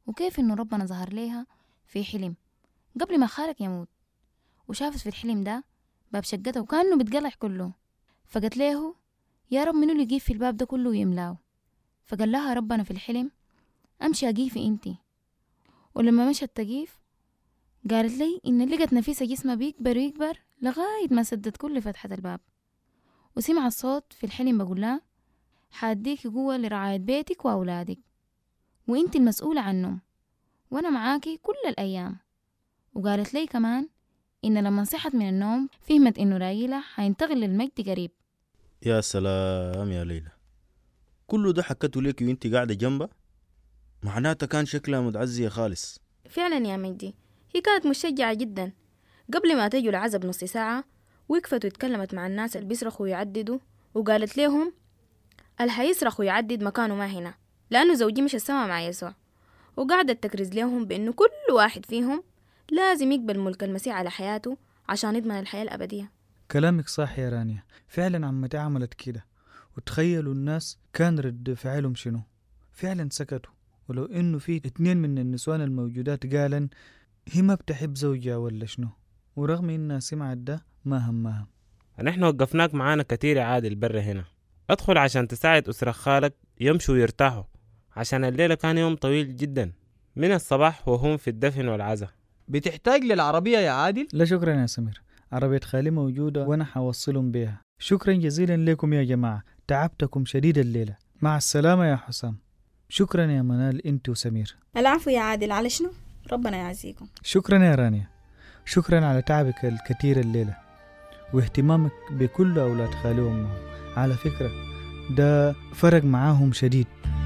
وكيف إنه ربنا ظهر ليها في حلم قبل ما خالك يموت وشافت في الحلم ده باب شقتها وكأنه بتقلع كله فقالت له يا رب منو اللي يجيب في الباب ده كله ويملاه فقال لها ربنا في الحلم أمشي أجيفي انتي ولما مشت تجيف قالت لي إن لقت نفيسة جسمها بيكبر ويكبر لغاية ما سدت كل فتحة الباب وسمع الصوت في الحلم بقول لها حاديكي قوة لرعاية بيتك وأولادك وإنت المسؤولة عنهم وأنا معاكي كل الأيام وقالت لي كمان إن لما صحت من النوم فهمت إنه رايلة حينتقل للمجد قريب يا سلام يا ليلى كله ده حكته لك وانت قاعدة جنبها معناتها كان شكلها متعزية خالص فعلا يا مجدي هي كانت مشجعة جدا قبل ما تجوا العزب بنص ساعة وقفت واتكلمت مع الناس اللي بيصرخوا ويعددوا وقالت لهم اللي حيصرخ ويعدد مكانه ما هنا لأنه زوجي مش السما مع يسوع وقعدت تكرز لهم بأنه كل واحد فيهم لازم يقبل ملك المسيح على حياته عشان يضمن الحياة الأبدية كلامك صح يا رانيا فعلا عمتي عملت كده وتخيلوا الناس كان رد فعلهم شنو فعلا سكتوا ولو انه في اتنين من النسوان الموجودات قالن هي ما بتحب زوجها ولا شنو ورغم انها سمعت ده ما همها نحن وقفناك معانا كتير يا عادل برا هنا ادخل عشان تساعد أسرة خالك يمشوا ويرتاحوا عشان الليلة كان يوم طويل جدا من الصباح وهم في الدفن والعزاء بتحتاج للعربية يا عادل لا شكرا يا سمير عربية خالي موجودة وأنا حوصلهم بيها شكرا جزيلا لكم يا جماعة تعبتكم شديد الليلة مع السلامة يا حسام شكرا يا منال انت وسمير العفو يا عادل على شنو ربنا يعزيكم شكرا يا رانيا شكرا على تعبك الكثير الليلة واهتمامك بكل أولاد خالي وأمهم على فكرة ده فرق معاهم شديد